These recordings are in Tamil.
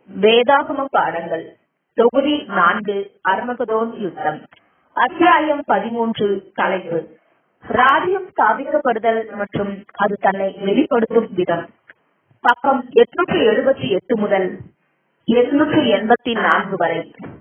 வேதாகம பாடங்கள் தொகுதி நான்கு அர்மகதோன் யுத்தம் அத்தியாயம் பதிமூன்று தலைப்பு ராஜ்யம் ஸ்தாபிக்கப்படுதல் மற்றும் அது தன்னை வெளிப்படுத்தும் விதம் பக்கம் எட்நூற்றி எழுபத்தி எட்டு முதல் எட்நூற்றி எண்பத்தி நான்கு வரை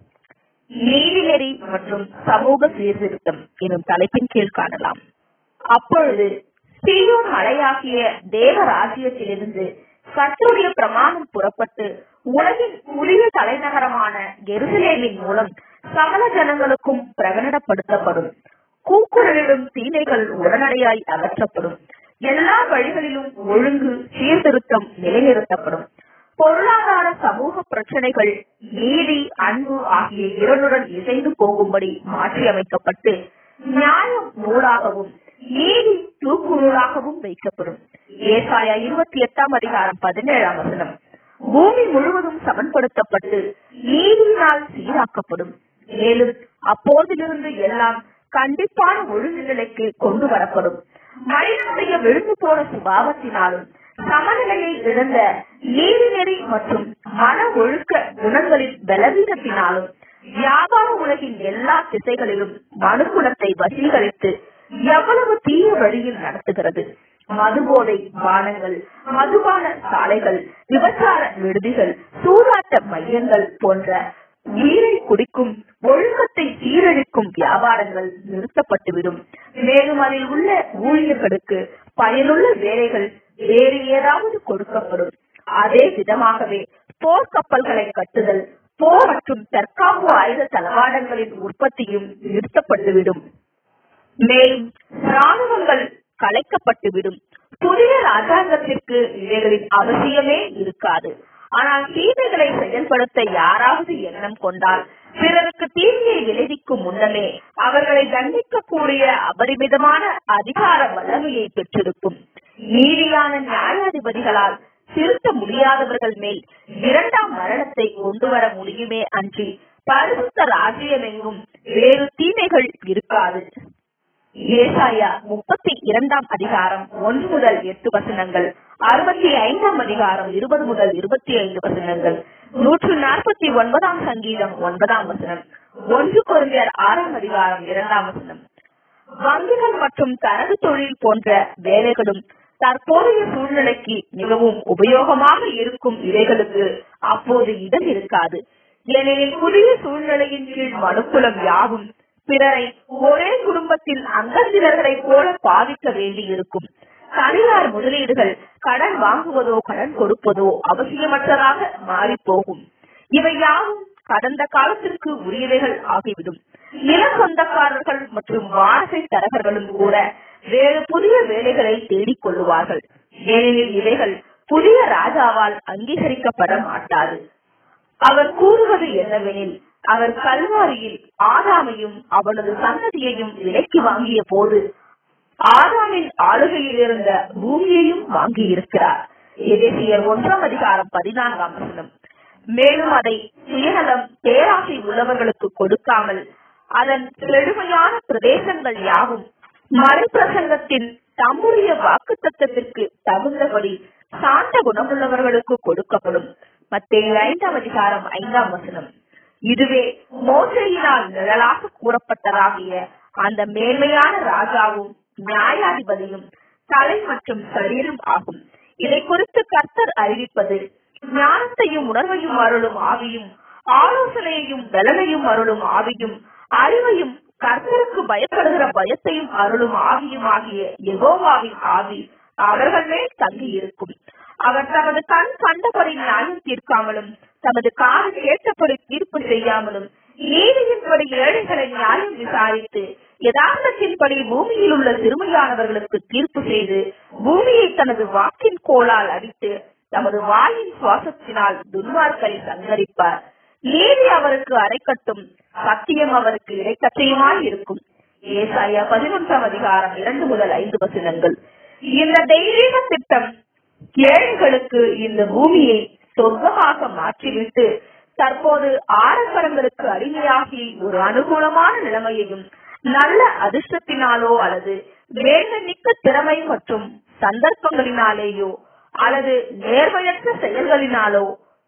நீதிநெறி மற்றும் சமூக சீர்திருத்தம் எனும் தலைப்பின் கீழ் காணலாம் அப்பொழுது சீயோன் மலையாகிய தேவ ராஜ்யத்திலிருந்து கர்த்தருடைய பிரமாணம் புறப்பட்டு உலகின் புதிய தலைநகரமான எருசலேமின் மூலம் சகல ஜனங்களுக்கும் பிரகடனப்படுத்தப்படும் கூக்குரலிடும் தீமைகள் உடனடியாய் அகற்றப்படும் எல்லா வழிகளிலும் ஒழுங்கு சீர்திருத்தம் நிலைநிறுத்தப்படும் பொருளாதார சமூக பிரச்சனைகள் நீதி அன்பு ஆகிய இரண்டுடன் இசைந்து போகும்படி மாற்றியமைக்கப்பட்டு நியாயம் நூலாகவும் நீதி தூக்கு நூலாகவும் வைக்கப்படும் ஏசாயா இருபத்தி எட்டாம் அதிகாரம் பதினேழாம் வசனம் பூமி முழுவதும் சமன்படுத்தப்பட்டு நீதியினால் சீராக்கப்படும் மேலும் அப்போதிலிருந்து எல்லாம் கண்டிப்பான ஒழுங்கு நிலைக்கு கொண்டு வரப்படும் மனிதனுடைய விழுந்து போன சுபாவத்தினாலும் சமநிலையை இழந்த நீதிநெறி மற்றும் மன ஒழுக்க குணங்களின் பலவீனத்தினாலும் வியாபார உலகின் எல்லா திசைகளிலும் மனுக்குலத்தை வசீகரித்து எவ்வளவு தீய வழியில் நடத்துகிறது மதுபோதை பானங்கள் மதுபான சாலைகள் விபச்சார விடுதிகள் சூதாட்ட மையங்கள் போன்ற உயிரை குடிக்கும் ஒழுக்கத்தை சீரழிக்கும் வியாபாரங்கள் நிறுத்தப்பட்டுவிடும் மேலும் அதில் உள்ள ஊழியர்களுக்கு பயனுள்ள வேலைகள் வேறு ஏதாவது கொடுக்கப்படும் அதே விதமாகவே போர்க்கப்பல்களை கட்டுதல் போர் மற்றும் தற்காப்பு ஆயுத தளவாடங்களின் உற்பத்தியும் நிறுத்தப்பட்டுவிடும் மேலும் ராணுவங்கள் கலைக்கப்பட்டுவிடும் புதிய ராஜாங்கத்திற்கு இவைகளின் அவசியமே இருக்காது ஆனால் தீமைகளை செயல்படுத்த யாராவது எண்ணம் கொண்டால் பிறருக்கு தீமையை விளைவிக்கும் முன்னமே அவர்களை தண்டிக்கக்கூடிய அபரிமிதமான அதிகார வல்லமையை பெற்றிருக்கும் நீதியான நியாயாதிபதிகளால் திருத்த முடியாதவர்கள் மேல் இரண்டாம் மரணத்தை கொண்டு வர முடியுமே அன்றி பரிசுத்த ராஜ்யமெங்கும் வேறு தீமைகள் இருக்காது ஏசாயா முப்பத்தி இரண்டாம் அதிகாரம் ஒன்று முதல் எட்டு வசனங்கள் அறுபத்தி ஐந்தாம் அதிகாரம் இருபது முதல் இருபத்தி ஐந்து வசனங்கள் நூற்று நாற்பத்தி ஒன்பதாம் சங்கீதம் ஒன்பதாம் வசனம் ஒன்று குழந்தையர் ஆறாம் அதிகாரம் இரண்டாம் வசனம் வங்கிகள் மற்றும் தரகு தொழில் போன்ற வேலைகளும் தற்போதைய சூழ்நிலைக்கு மிகவும் உபயோகமாக இருக்கும் இவைகளுக்கு அப்போது இடம் இருக்காது ஏனெனில் புதிய சூழ்நிலையின் கீழ் மனுக்குலம் யாவும் பிறரை ஒரே குடும்பத்தில் அங்கத்தினர்களைப் போல பாதிக்க வேண்டி இருக்கும் தனியார் முதலீடுகள் கடன் வாங்குவதோ கடன் கொடுப்பதோ அவசியமற்றதாக மாறி போகும் இவை யாவும் கடந்த காலத்திற்கு உரியவைகள் ஆகிவிடும் நில சொந்தக்காரர்கள் மற்றும் வாடகை தரகர்களும் கூட வேறு புதிய வேலைகளை தேடிக் கொள்ளுவார்கள் ஏனெனில் இவைகள் புதிய ராஜாவால் அங்கீகரிக்கப்பட மாட்டாது அவர் கூறுவது என்னவெனில் அவர் கல்வாரியில் ஆதாமையும் அவனது சந்ததியையும் விலைக்கு வாங்கிய போது ஆதாமின் ஆளுகையில் இருந்த பூமியையும் வாங்கி இருக்கிறார் எதேசியர் ஒன்றாம் அதிகாரம் பதினான்காம் வசனம் மேலும் அதை சுயநலம் பேராசை உள்ளவர்களுக்கு கொடுக்காமல் அதன் செழுமையான பிரதேசங்கள் யாவும் மறுபிரசங்கத்தின் தம்முடைய வாக்கு தத்துவத்திற்கு தகுந்தபடி சாந்த குணமுள்ளவர்களுக்கு கொடுக்கப்படும் மத்திய ஐந்தாம் அதிகாரம் ஐந்தாம் வசனம் இதுவே மோசையினால் நிழலாக கூறப்பட்டதாகிய அந்த மேன்மையான ராஜாவும் நியாயாதிபதியும் தலை மற்றும் சரீரம் ஆகும் இதை குறித்து கர்த்தர் அறிவிப்பது ஞானத்தையும் உணர்வையும் அருளும் ஆவியும் ஆலோசனையையும் பலனையும் அருளும் ஆவியும் அறிவையும் கர்த்தருக்கு பயப்படுகிற பயத்தையும் அருளும் ஆவியும் ஆகிய எகோவாவின் ஆவி அவர்கள் மேல் தங்கி இருக்கும் அவர் தமது கண் கண்டபடி நியாயம் தீர்க்காமலும் தமது காது கேட்டபடி தீர்ப்பு செய்யாமலும் நீதியின்படி ஏழைகளை நியாயம் விசாரித்து யதார்த்தத்தின்படி பூமியில் உள்ள சிறுமையானவர்களுக்கு தீர்ப்பு செய்து பூமியை தனது வாக்கின் கோளால் அடித்து தமது வாயின் சுவாசத்தினால் துன்மார்க்கரை சங்கரிப்பார் நீதி அவருக்கு அரைக்கட்டும் சத்தியம் அவருக்கு இடைக்கட்டையுமாய் இருக்கும் ஏசாயா பதினொன்றாம் அதிகாரம் இரண்டு முதல் ஐந்து வசனங்கள் இந்த தெய்வீக திட்டம் ஏழைகளுக்கு இந்த பூமியை சொர்க்கமாக மாற்றிவிட்டு தற்போது ஆடம்பரங்களுக்கு அடிமையாகி ஒரு அனுகூலமான நிலைமையையும் நல்ல அதிர்ஷ்டத்தினாலோ அல்லது வேண்டமிக்க திறமை மற்றும் சந்தர்ப்பங்களினாலேயோ அல்லது நேர்மையற்ற செயல்களினாலோ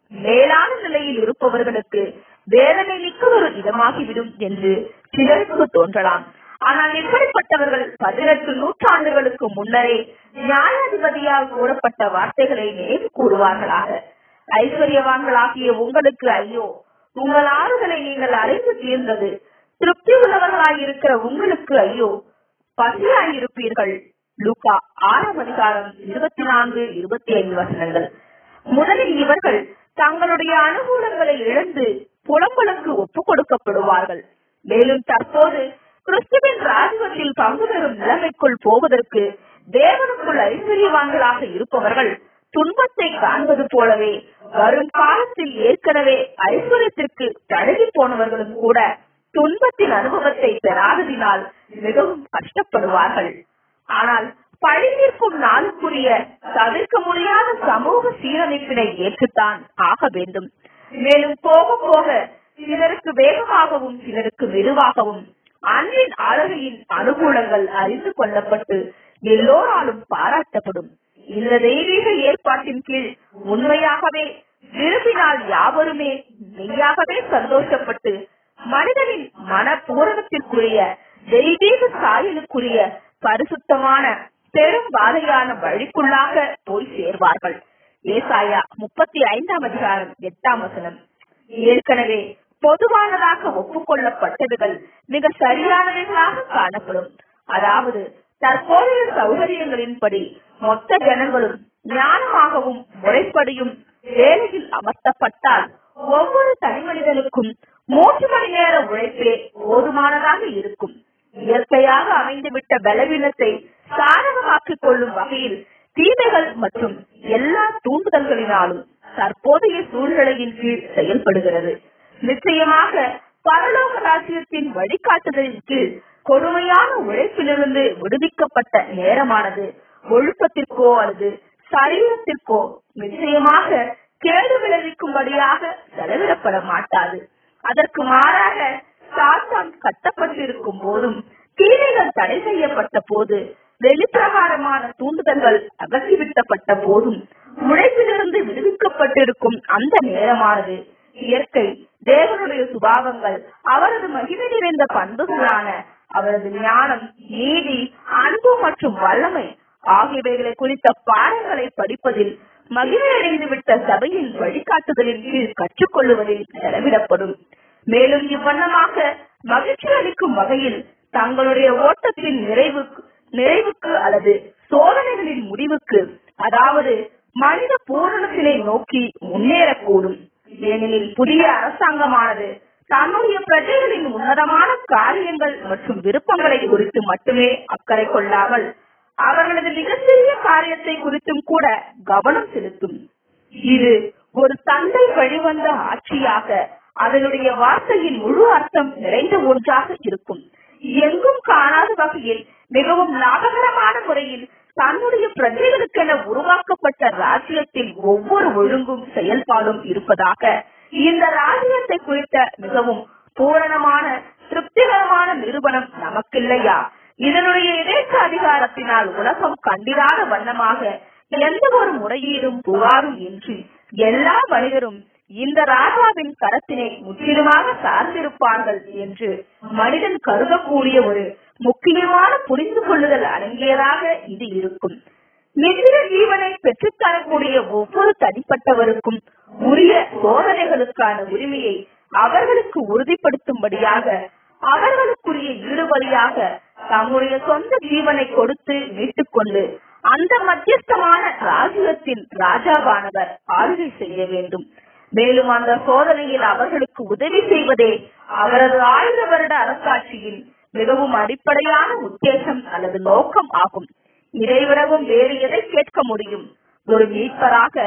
மேலான நிலையில் இருப்பவர்களுக்கு வேதனை மிக்க ஒரு இடமாகிவிடும் என்று சிலருக்கு தோன்றலாம் ஆனால் இப்படிப்பட்டவர்கள் பதினெட்டு நூற்றாண்டுகளுக்கு முன்னரே நியாயாதிபதியால் கூறப்பட்ட வார்த்தைகளை நினைவு கூறுவார்களாக ஐஸ்வர்யவான்களாகிய உங்களுக்கு ஐயோ உங்கள் ஆறுகளை நீங்கள் அறிந்து தீர்ந்தது திருப்தி உள்ளவர்களாயிருக்கிற உங்களுக்கு ஐயோ பசியாயிருப்பீர்கள் லூகா ஆறாம் அதிகாரம் இருபத்தி நான்கு இருபத்தி ஐந்து வசனங்கள் முதலில் இவர்கள் தங்களுடைய அனுகூலங்களை இழந்து புலம்பலுக்கு ஒப்புக் கொடுக்கப்படுவார்கள் மேலும் தற்போது கிறிஸ்துவின் ராஜ்யத்தில் பங்கு பெறும் நிலைமைக்குள் போவதற்கு தேவனுக்குள் ஐஸ்வர்யவான்களாக இருப்பவர்கள் துன்பத்தை காண்பது போலவே வரும் காலத்தில் ஏற்கனவே ஐஸ்வர்யத்திற்கு தழுகி போனவர்களும் கூட துன்பத்தின் அனுபவத்தை பெறாததினால் மிகவும் கஷ்டப்படுவார்கள் ஆனால் பழி தீர்க்கும் நாளுக்குரிய தவிர்க்க முடியாத சமூக சீரமைப்பினை ஏற்றுத்தான் ஆக வேண்டும் மேலும் போக போக சிலருக்கு வேகமாகவும் சிலருக்கு மெதுவாகவும் அன்பின் அழகையின் அனுகூலங்கள் அறிந்து கொள்ளப்பட்டு எல்லோராலும் பாராட்டப்படும் இந்த தெய்வீக ஏற்பாட்டின் கீழ் உண்மையாகவே விரும்பினால் யாவருமே மெய்யாகவே சந்தோஷப்பட்டு மனிதனின் மன பூரணத்திற்குரிய தெய்வீக சாயலுக்குரிய பரிசுத்தமான பெரும் பாதையான வழிக்குள்ளாக போய் சேர்வார்கள் ஏசாயா முப்பத்தி ஐந்தாம் அதிகாரம் எட்டாம் வசனம் ஏற்கனவே பொதுவானதாக ஒப்புக்கொள்ளப்பட்டதுகள் மிக சரியானவைகளாக காணப்படும் அதாவது தற்போதைய சௌகரியங்களின்படி மொத்த ஜனங்களும் ஞானமாகவும் முறைப்படியும் வேலையில் அமர்த்தப்பட்டால் ஒவ்வொரு தனி மனிதனுக்கும் மூன்று மணி நேர உழைப்பே போதுமானதாக இருக்கும் இயற்கையாக அமைந்துவிட்ட பலவீனத்தை சாதகமாக்கிக் கொள்ளும் வகையில் தீமைகள் மற்றும் எல்லா தூண்டுதல்களினாலும் தற்போதைய சூழ்நிலையின் கீழ் செயல்படுகிறது நிச்சயமாக பரலோக ராஜ்யத்தின் வழிகாட்டுதலின் கீழ் கொடுமையான உழைப்பிலிருந்து விடுவிக்கப்பட்ட நேரமானது ஒழுக்கத்திற்கோ அல்லது சரீரத்திற்கோ நிச்சயமாக கேடு விளைவிக்கும்படியாக செலவிடப்பட மாட்டாது அதற்கு மாறாக சாத்தான் கட்டப்பட்டிருக்கும் போதும் தீமைகள் தடை செய்யப்பட்ட போது வெளிப்பிரகாரமான தூண்டுதல்கள் அகற்றிவிட்டப்பட்ட போதும் உழைப்பிலிருந்து விடுவிக்கப்பட்டிருக்கும் அந்த நேரமானது இயற்கை தேவனுடைய சுபாவங்கள் அவரது மகிமை நிறைந்த பண்புகளான அவரது ஞானம் நீதி அன்பு மற்றும் வல்லமை ஆகியவைகளை குறித்த பாடங்களை படிப்பதில் மகிழ்ச்சியடைந்து விட்ட சபையின் வழிகாட்டுதலின் கீழ் கற்றுக்கொள்ளுவதில் செலவிடப்படும் மேலும் இவ்வண்ணமாக மகிழ்ச்சி அளிக்கும் வகையில் தங்களுடைய ஓட்டத்தின் நிறைவுக்கு நிறைவுக்கு அல்லது சோதனைகளின் முடிவுக்கு அதாவது மனித பூரணத்தினை நோக்கி முன்னேறக்கூடும் ஏனெனில் புதிய அரசாங்கமானது தன்னுடைய பிரஜைகளின் உன்னதமான காரியங்கள் மற்றும் விருப்பங்களை குறித்து மட்டுமே அக்கறை கொள்ளாமல் அவர்களது மிகச்சிறிய காரியத்தை குறித்தும் கூட கவனம் செலுத்தும் இது ஒரு தந்தை வழிவந்த ஆட்சியாக அதனுடைய வார்த்தையின் முழு அர்த்தம் நிறைந்த ஒன்றாக இருக்கும் எங்கும் காணாத வகையில் மிகவும் லாபகரமான முறையில் தன்னுடைய பிரஜைகளுக்கென உருவாக்கப்பட்ட ராஜ்யத்தில் ஒவ்வொரு ஒழுங்கும் செயல்பாடும் இருப்பதாக இந்த ராஜ்யத்தை குறித்த மிகவும் பூரணமான திருப்திகரமான நிரூபணம் நமக்கில்லையா இதனுடைய எதேச்ச அதிகாரத்தினால் உலகம் கண்டிராத வண்ணமாக எந்த ஒரு முறையீடும் புகாரும் இன்றி எல்லா மனிதரும் இந்த ராஜாவின் கரத்தினை முற்றிலுமாக சார்ந்திருப்பார்கள் என்று மனிதன் கருதக்கூடிய ஒரு முக்கியமான புரிந்து கொள்ளுதல் அடங்கியதாக இது இருக்கும் நித்திர ஜீவனை பெற்றுத்தரக்கூடிய ஒவ்வொரு தனிப்பட்டவருக்கும் உரிய சோதனைகளுக்கான உரிமையை அவர்களுக்கு உறுதிப்படுத்தும்படியாக அவர்களுக்குரிய ஈடுபடியாக தம்முடைய சொந்த ஜீவனை கொடுத்து மீட்டுக் கொண்டு அந்த மத்தியஸ்தமான ராஜ்யத்தின் ராஜாவானவர் ஆளுகை செய்ய வேண்டும் மேலும் அந்த சோதனையில் அவர்களுக்கு உதவி செய்வதே அவரது ஆயிர வருட அரசாட்சியின் மிகவும் அடிப்படையான உத்தேசம் அல்லது நோக்கம் ஆகும் இதைவிடவும் வேறு எதை கேட்க முடியும் ஒரு மீட்பராக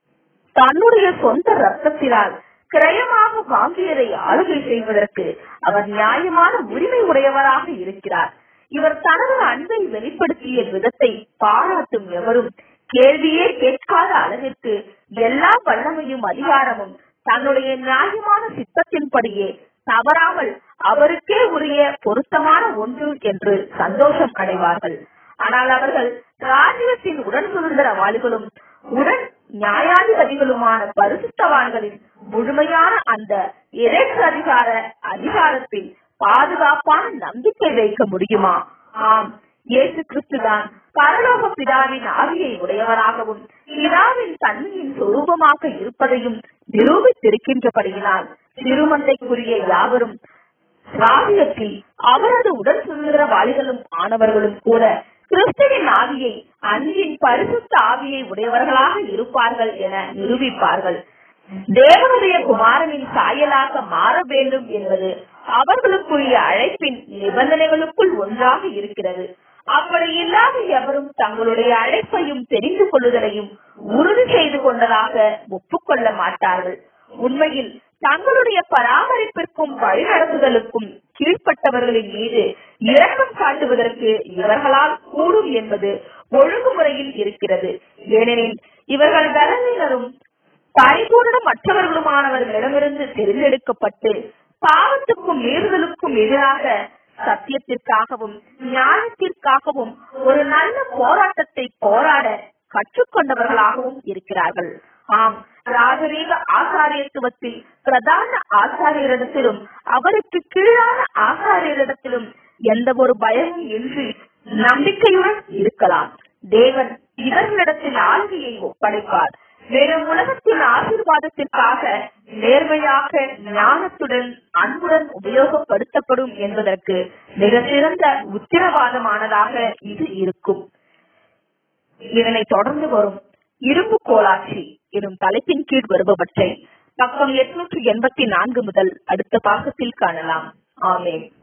தன்னுடைய சொந்த ரத்தத்தினால் கிரயமாக வாங்கியதை ஆளுகை செய்வதற்கு அவர் நியாயமான உரிமை உடையவராக இருக்கிறார் இவர் தனது அன்பை வெளிப்படுத்திய விதத்தை பாராட்டும் எவரும் கேள்வியே கேட்காத அளவிற்கு எல்லா வல்லமையும் அதிகாரமும் தன்னுடைய நியாயமான சித்தத்தின்படியே தவறாமல் அவருக்கே உரிய பொருத்தமான ஒன்று என்று சந்தோஷம் அடைவார்கள் ஆனால் அவர்கள் ராஜ்யத்தின் உடன் சுதந்திரவாளிகளும் உடன் நியாயாதிபதிகளுமான பரிசுத்தவான்களின் முழுமையான அந்த எரேற்ற அதிகார அதிகாரத்தில் பாதுகாப்பான நம்பிக்கை வைக்க முடியுமா ஆம் இயேசு கிறிஸ்துதான் பரலோக பிதாவின் ஆவியை உடையவராகவும் பிதாவின் தன்மையின் சொரூபமாக இருப்பதையும் நிரூபித்திருக்கின்றபடியினால் திருமந்தைக்குரிய யாவரும் ராஜ்யத்தில் அவரது உடன் சுதந்திரவாளிகளும் ஆனவர்களும் கூட கிறிஸ்துவின் ஆவியை அன்பின் பரிசுத்த ஆவியை உடையவர்களாக இருப்பார்கள் என நிரூபிப்பார்கள் தேவனுடைய குமாரனின் சாயலாக மாற வேண்டும் என்பது அவர்களுக்குரிய அழைப்பின் நிபந்தனைகளுக்குள் ஒன்றாக இருக்கிறது அப்படி இல்லாத எவரும் தங்களுடைய அழைப்பையும் தெரிந்து கொள்ளுதலையும் உறுதி செய்து கொண்டதாக ஒப்புக்கொள்ள மாட்டார்கள் உண்மையில் தங்களுடைய பராமரிப்பிற்கும் வழிநடத்துதலுக்கும் கீழ்ப்பட்டவர்களின் மீது இரக்கம் காட்டுவதற்கு இவர்களால் கூடும் என்பது ஒழுங்குமுறையில் இருக்கிறது ஏனெனில் இவர்கள் பலவீனரும் பரிபூர்ண மற்றவர்களுமானவர்களிடமிருந்து தேர்ந்தெடுக்கப்பட்டு பாவத்துக்கும் மீறுதலுக்கும் எதிராக சத்தியத்திற்காகவும் ஞானத்திற்காகவும் ஒரு நல்ல போராட்டத்தை போராட கற்றுக்கொண்டவர்களாகவும் இருக்கிறார்கள் ஆம் ராஜரீக ஆசாரியத்துவத்தில் பிரதான ஆசாரியரிடத்திலும் அவருக்கு கீழான ஆசாரியரிடத்திலும் எந்த ஒரு பயமும் இன்றி நம்பிக்கையுடன் இருக்கலாம் தேவன் இவர்களிடத்தில் ஆளுகையை ஒப்படைப்பார் மேலும் உலகத்தின் ஆசீர்வாதத்திற்காக நேர்மையாக ஞானத்துடன் அன்புடன் உபயோகப்படுத்தப்படும் என்பதற்கு மிக சிறந்த உத்தரவாதமானதாக இது இருக்கும் இதனை தொடர்ந்து வரும் இரும்பு கோலாட்சி எனும் தலைப்பின் கீழ் வருபவற்றை பக்கம் எட்நூற்று எண்பத்தி நான்கு முதல் அடுத்த பாகத்தில் காணலாம் ஆமேன்